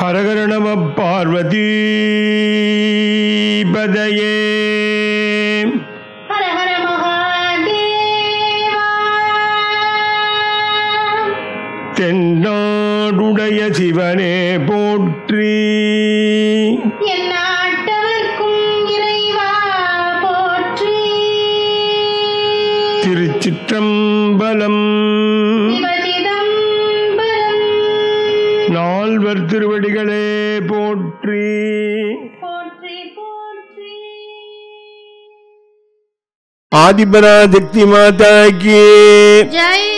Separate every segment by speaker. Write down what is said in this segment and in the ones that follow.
Speaker 1: ஹரஹர நம பார்வதி பதையே
Speaker 2: ஹர ஹர மகாதேவா
Speaker 1: தென்னாடுடைய சிவனே போற்றி
Speaker 2: என் நாட்டவர்க்கும் இறைவா போற்றி
Speaker 1: திருச்சிற்றம்பலம்
Speaker 2: சிவசிதம்பரம்
Speaker 1: நால்வர் திருவடிகளே போற்றி
Speaker 2: போற்றி போற்றி
Speaker 1: ஆதிபராசக்தி மாதா கி
Speaker 2: ஜெய்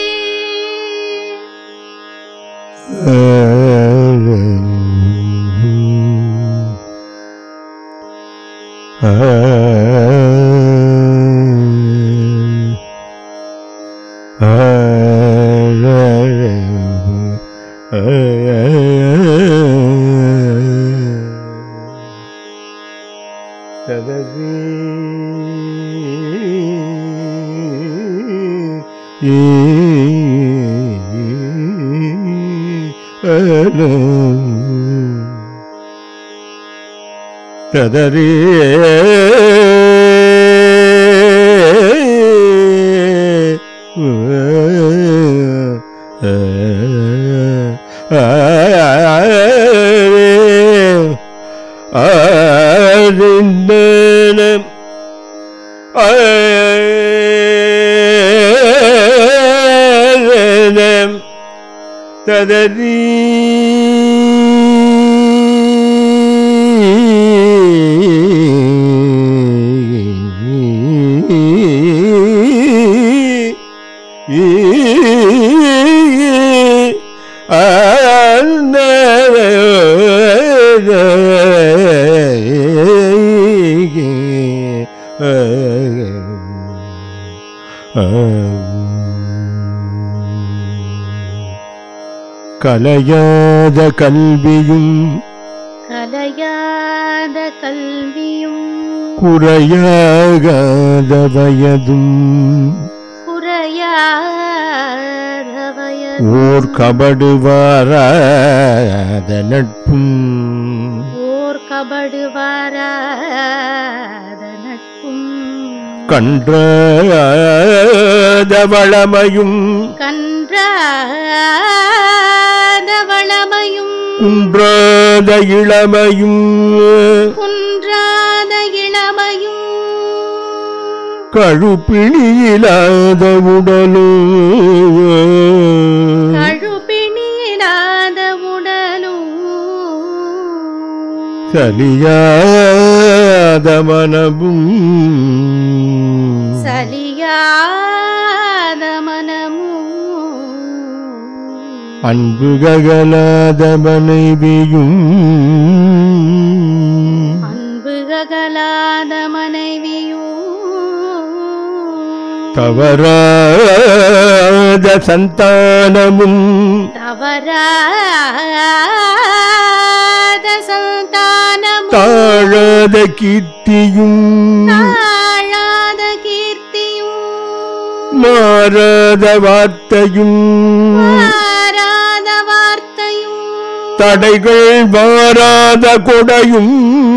Speaker 1: ததரே ததரீ கலையாத கல்வியும்
Speaker 2: கலையாத கல்வியும்
Speaker 1: குறையாகாத வயதும்
Speaker 2: குறையாத வயதும்
Speaker 1: ஓர் கபடு வாராத நட்பும்
Speaker 2: ஓர் கபடு வாராத நட்பும்
Speaker 1: கன்றாத வளமையும்
Speaker 2: கன்றாத வளமையும்
Speaker 1: குன்றாத இளமையும்
Speaker 2: குன்றாத இளமையும்
Speaker 1: கழுப்பிணியிலாத உடலும்
Speaker 2: கழுப்பிணியிலாத உடலும்
Speaker 1: சலியாத மனமும்
Speaker 2: சலியாத மனமும்
Speaker 1: அன்பு ககலாத மனைவியும்
Speaker 2: அன்பு அகலாத மனைவியும்
Speaker 1: தவறாத சந்தானமும்
Speaker 2: தவறாத சந்தானமும்
Speaker 1: தாழாத கீர்த்தியும்
Speaker 2: தாழாத கீர்த்தியும்
Speaker 1: மாறாத வார்த்தையும்
Speaker 2: மாறாத வார்த்தையும்
Speaker 1: தடைகள் வாராத கொடையும்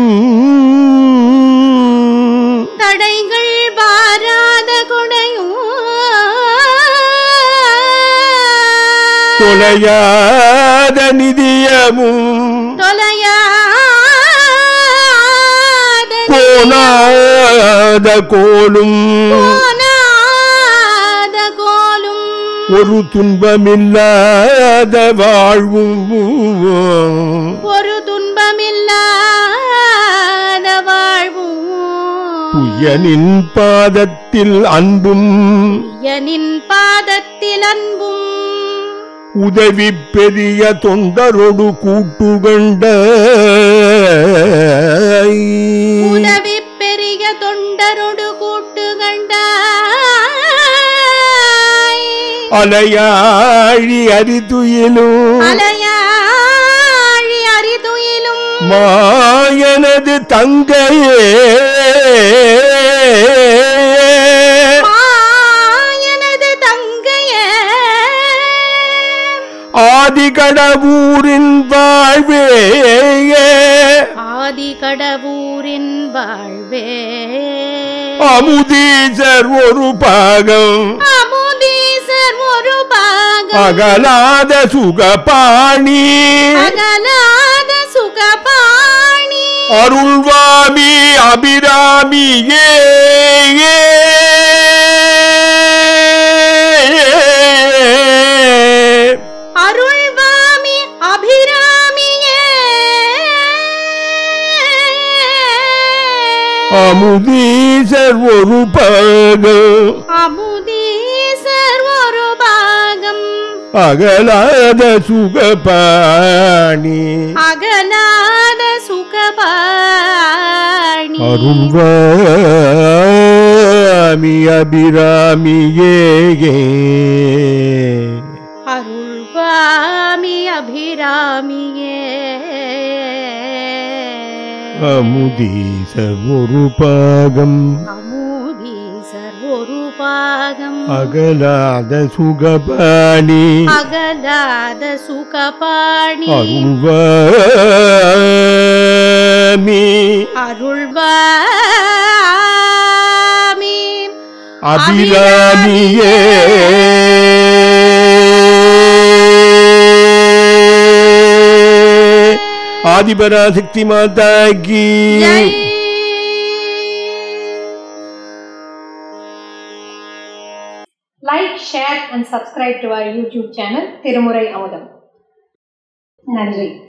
Speaker 2: தடைகள் வாராத கொடையும்
Speaker 1: தொலையாத நிதியமும்
Speaker 2: தொலையாத
Speaker 1: கோணாத கோலும்
Speaker 2: போனாத கோலும்
Speaker 1: ஒரு துன்பமில்லாத வாழ்வும்
Speaker 2: ஒரு துன்பமில்லாத வாழ்வும்
Speaker 1: புயனின் பாதத்தில் அன்பும்
Speaker 2: எனின் பாதத்தில் அன்பும்
Speaker 1: உதவி பெரிய தொண்டரொடு கூட்டுகண்ட
Speaker 2: உதவி பெரிய தொண்டரொடு கூட்டு
Speaker 1: அலையாழி அரிதுயிலும்
Speaker 2: அலையாழி அரிதுயிலும்
Speaker 1: மாயனது தங்கையே
Speaker 2: மாயனது தங்கையே
Speaker 1: ஆதிகடவூரின் வாழ்வே
Speaker 2: கடவுரின் வாழ்வே
Speaker 1: அமுதீசர் ஒரு பாகம்
Speaker 2: அமுதீசர் ஒரு பாகம்
Speaker 1: அகலாத சுகபாணி
Speaker 2: அகலாத சுகபாணி
Speaker 1: அருள்வாமி அபிராமியே
Speaker 2: அருள்வாமி அபிராமியே
Speaker 1: அமுதீசர் ஒரு பாகம்
Speaker 2: அமுதீசர் ஒரு பாகம்
Speaker 1: அகலாத சுகபாணி
Speaker 2: அகலாத சுகபாணி
Speaker 1: அருள்வாமி அபிராமியே
Speaker 2: அருள்வாமி அபிராமியே
Speaker 1: அமுதீசர் ஒரு பாகம்
Speaker 2: அமுதீசர் ஒரு பாகம்
Speaker 1: அகலாத சுகபாணி
Speaker 2: அகலாத சுகபாணி
Speaker 1: அருள்வாமி
Speaker 2: அருள்வாமி
Speaker 1: அபிராமியே ஆதிபராசக்தி மாதா கி
Speaker 2: ஜெய்.
Speaker 3: Like share and subscribe to our YouTube channel Thirumurai Amudham நன்றி